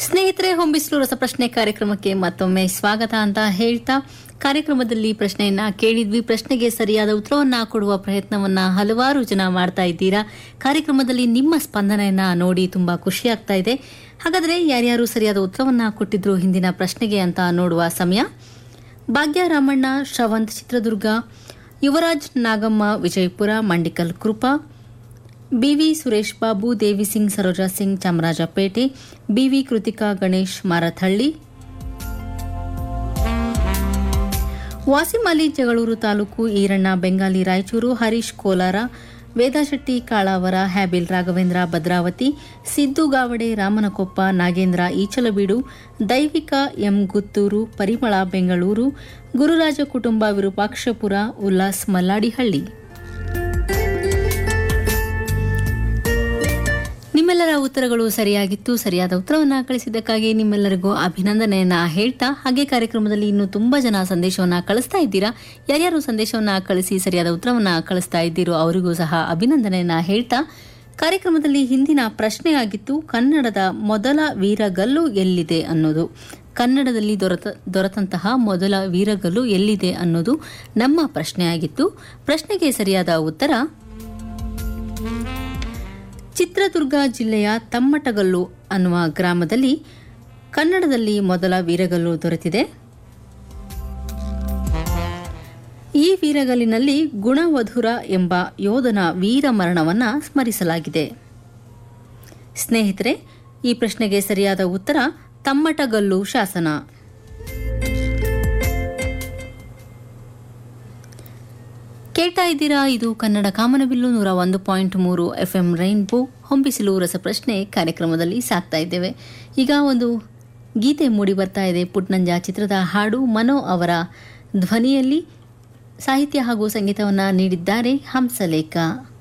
ಸ್ನೇಹಿತರೆ ಹೊಂಬಿಸಲು ರಸಪ್ರಶ್ನೆ ಕಾರ್ಯಕ್ರಮಕ್ಕೆ ಮತ್ತೊಮ್ಮೆ ಸ್ವಾಗತ ಅಂತ ಹೇಳ್ತಾ ಕಾರ್ಯಕ್ರಮದಲ್ಲಿ ಪ್ರಶ್ನೆಯನ್ನ ಕೇಳಿದ್ವಿ ಪ್ರಶ್ನೆಗೆ ಸರಿಯಾದ ಉತ್ತರವನ್ನ ಕೊಡುವ ಪ್ರಯತ್ನವನ್ನ ಹಲವಾರು ಜನ ಮಾಡ್ತಾ ಇದ್ದೀರಾ ಕಾರ್ಯಕ್ರಮದಲ್ಲಿ ನಿಮ್ಮ ಸ್ಪಂದನೆಯನ್ನ ನೋಡಿ ತುಂಬಾ ಖುಷಿ ಆಗ್ತಾ ಇದೆ ಹಾಗಾದ್ರೆ ಯಾರ್ಯಾರು ಸರಿಯಾದ ಉತ್ತರವನ್ನ ಕೊಟ್ಟಿದ್ರು ಹಿಂದಿನ ಪ್ರಶ್ನೆಗೆ ಅಂತ ನೋಡುವ ಸಮಯ ಭಾಗ್ಯ ರಾಮಣ್ಣ ಶ್ರವಂತ್ ಚಿತ್ರದುರ್ಗ ಯುವರಾಜ್ ನಾಗಮ್ಮ ವಿಜಯಪುರ ಮಂಡಿಕಲ್ ಕೃಪಾ ಬಿವಿ ಸುರೇಶ್ ಬಾಬು ದೇವಿ ಸಿಂಗ್ ಸರೋಜಾ ಸಿಂಗ್ ಚಾಮರಾಜಪೇಟೆ ಬಿವಿ ಕೃತಿಕಾ ಗಣೇಶ್ ಮಾರಥಹಳ್ಳಿ ವಾಸಿಂ ಅಲಿ ಜಗಳೂರು ತಾಲೂಕು ಈರಣ್ಣ ಬೆಂಗಾಲಿ ರಾಯಚೂರು ಹರೀಶ್ ಕೋಲಾರ ವೇದಾಶೆಟ್ಟಿ ಕಾಳಾವರ ಹ್ಯಾಬಿಲ್ ರಾಘವೇಂದ್ರ ಭದ್ರಾವತಿ ಸಿದ್ದು ಗಾವಡೆ ರಾಮನಕೊಪ್ಪ ನಾಗೇಂದ್ರ ಈಚಲಬೀಡು ದೈವಿಕ ಎಂ ಗುತ್ತೂರು ಪರಿಮಳ ಬೆಂಗಳೂರು ಗುರುರಾಜ ಕುಟುಂಬ ವಿರೂಪಾಕ್ಷಪುರ ಉಲ್ಲಾಸ್ ಮಲ್ಲಾಡಿಹಳ್ಳಿ ನಿಮ್ಮೆಲ್ಲರ ಉತ್ತರಗಳು ಸರಿಯಾಗಿತ್ತು ಸರಿಯಾದ ಉತ್ತರವನ್ನ ಕಳಿಸಿದ್ದಕ್ಕಾಗಿ ನಿಮ್ಮೆಲ್ಲರಿಗೂ ಅಭಿನಂದನೆಯನ್ನ ಹೇಳ್ತಾ ಹಾಗೆ ಕಾರ್ಯಕ್ರಮದಲ್ಲಿ ಇನ್ನು ತುಂಬಾ ಜನ ಸಂದೇಶವನ್ನ ಕಳಿಸ್ತಾ ಇದ್ದೀರಾ ಯಾರ್ಯಾರು ಸಂದೇಶವನ್ನ ಕಳಿಸಿ ಸರಿಯಾದ ಉತ್ತರವನ್ನ ಕಳಿಸ್ತಾ ಇದ್ದೀರೋ ಅವರಿಗೂ ಸಹ ಅಭಿನಂದನೆಯನ್ನ ಹೇಳ್ತಾ ಕಾರ್ಯಕ್ರಮದಲ್ಲಿ ಹಿಂದಿನ ಪ್ರಶ್ನೆ ಆಗಿತ್ತು ಕನ್ನಡದ ಮೊದಲ ವೀರಗಲ್ಲು ಎಲ್ಲಿದೆ ಅನ್ನೋದು ಕನ್ನಡದಲ್ಲಿ ದೊರೆತ ದೊರೆತಂತಹ ಮೊದಲ ವೀರಗಲ್ಲು ಎಲ್ಲಿದೆ ಅನ್ನೋದು ನಮ್ಮ ಪ್ರಶ್ನೆ ಆಗಿತ್ತು ಪ್ರಶ್ನೆಗೆ ಸರಿಯಾದ ಉತ್ತರ ಚಿತ್ರದುರ್ಗ ಜಿಲ್ಲೆಯ ತಮ್ಮಟಗಲ್ಲು ಅನ್ನುವ ಗ್ರಾಮದಲ್ಲಿ ಕನ್ನಡದಲ್ಲಿ ಮೊದಲ ವೀರಗಲ್ಲು ದೊರೆತಿದೆ ಈ ವೀರಗಲ್ಲಿನಲ್ಲಿ ಗುಣವಧುರ ಎಂಬ ಯೋಧನ ವೀರ ಮರಣವನ್ನ ಸ್ಮರಿಸಲಾಗಿದೆ ಸ್ನೇಹಿತರೆ ಈ ಪ್ರಶ್ನೆಗೆ ಸರಿಯಾದ ಉತ್ತರ ತಮ್ಮಟಗಲ್ಲು ಶಾಸನ ಕೇಳ್ತಾ ಇದ್ದೀರಾ ಇದು ಕನ್ನಡ ಕಾಮನಬಿಲ್ಲು ನೂರ ಒಂದು ಪಾಯಿಂಟ್ ಮೂರು ಎಫ್ಎಂ ರೈನ್ಬೋ ಹೊಂಬಿಸಿಲು ರಸಪ್ರಶ್ನೆ ಕಾರ್ಯಕ್ರಮದಲ್ಲಿ ಸಾಕ್ತಾ ಇದ್ದೇವೆ ಈಗ ಒಂದು ಗೀತೆ ಮೂಡಿ ಬರ್ತಾ ಇದೆ ಪುಟ್ನಂಜ ಚಿತ್ರದ ಹಾಡು ಮನೋ ಅವರ ಧ್ವನಿಯಲ್ಲಿ ಸಾಹಿತ್ಯ ಹಾಗೂ ಸಂಗೀತವನ್ನು ನೀಡಿದ್ದಾರೆ ಹಂಸಲೇಖ